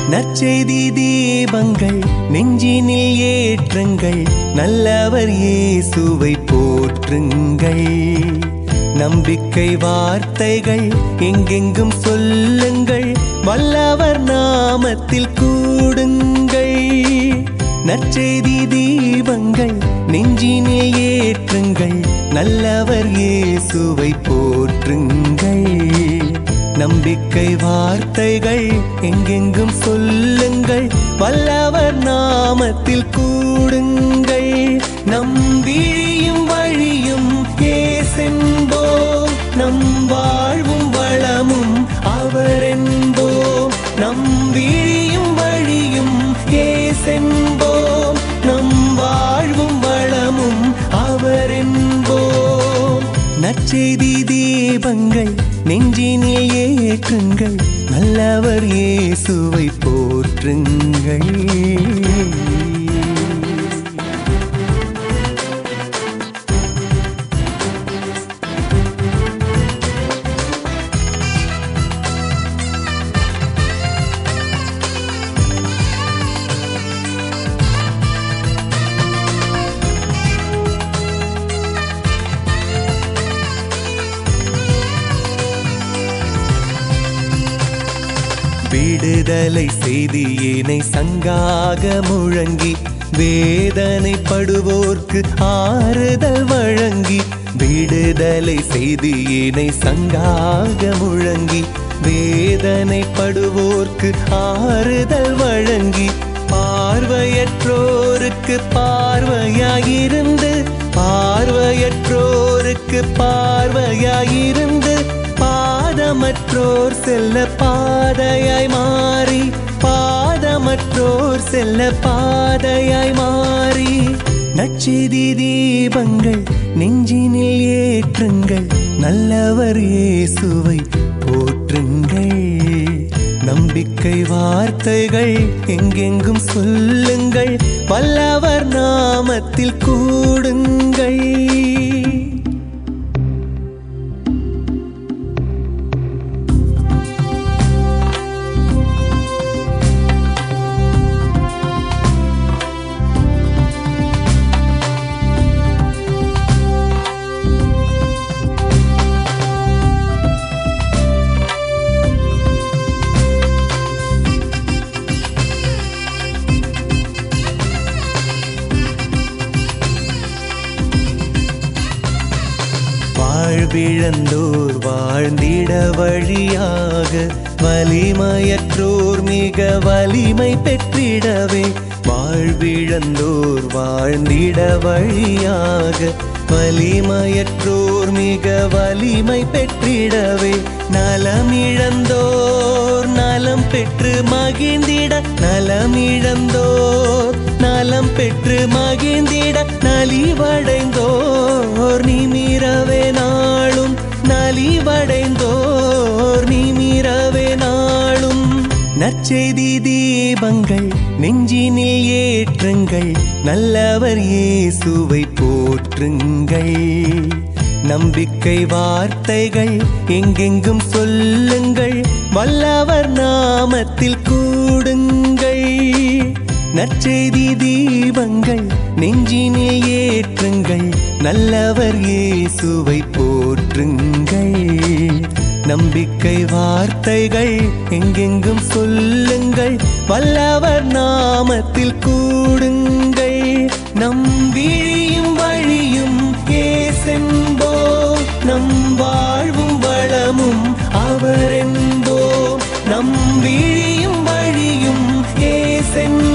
நற்செய்தி தீபங்கள் நெஞ்சினில் ஏற்றுங்கள் நல்லவர் இயேசுவை போற்றுங்கள் நம்பிக்கை வார்த்தைகள் எங்கெங்கும் சொல்லுங்கள் வல்லவர் நாமத்தில் கூடுங்கள் நற்செய்தி தீபங்கள் நெஞ்சினில் ஏற்றுங்கள் நல்லவர் இயேசுவை போற்றுங்கள் நம்பிக்கை வார்த்தைகள் எங்கெங்கும் சொல்லுங்கள் வல்லவர் நாமத்தில் கூடுங்கள் நம் விழியும் வழியும் ஏசென்போ நம் வாழ்வும் வளமும் அவரென்போம் நம் விழியும் வழியும் ஏசென்போம் நம் வாழ்வும் வளமும் அவரென்போம் நற்செய்தி தீபங்கள் நெஞ்சினில் ஏற்றுங்கள் நல்லவர் இயேசுவை போற்றுங்கள் விடுதலை செய்தியினை சங்காக முழங்கி வேதனைப்படுவோர்க்கு ஆறுதல் வழங்கி விடுதலை செய்தியினை சங்காக முழங்கி வேதனைப்படுவோர்க்கு ஆறுதல் வழங்கி பார்வையற்றோருக்கு பார்வையாயிருந்து பார்வையற்றோருக்கு பார்வையாயிருந்து பாதமற்றோர் செல்ல பாதையாய் மாறி பாதமற்றோர் செல்ல பாதையாய் மாறி நச்செய்தி தீபங்கள் நெஞ்சினில் ஏற்றுங்கள் நல்லவர் இயேசுவை போற்றுங்கள் நம்பிக்கை வார்த்தைகள் எங்கெங்கும் சொல்லுங்கள் வல்லவர் நாமத்தில் கூடுங்கள் வாழ்விழந்தோர் வாழ்ந்திட வழியாக வலிமையற்றோர் மிக வலிமை பெற்றிடவே வாழ்விழந்தோர் வாழ்ந்திட வழியாக வலிமையற்றோர் மிக வலிமை பெற்றிடவே நலமிழந்தோர் நலம் பெற்று மகிழ்ந்திட நலமிழந்தோர் நலம் பெற்று மகிழ்ந்திட நலிவடைந்தோர் நிமிரவே நாளும் நலிவடைந்தோர் நிமிரவே நாளும் நற்செய்தி தீபங்கள் நெஞ்சினில் ஏற்றுங்கள் நல்லவர் இயேசுவை போற்றுங்கள் நம்பிக்கை வார்த்தைகள் எங்கெங்கும் சொல்லுங்கள் வல்லவர் நாமத்தில் கூடுங்கள் நற்செய்தி தீபங்கள் நெஞ்சினில் ஏற்றுங்கள் நல்லவர் இயேசுவை போற்றுங்கள் நம்பிக்கை வார்த்தைகள் எங்கெங்கும் சொல்லுங்கள் வல்லவர் நாமத்தில் கூடுங்கள் நம் விழியும் வழியும் ஏசென்போ நம் வாழ்வும் வளமும் அவரென்போ நம் விழியும் வழியும் ஏசென்போ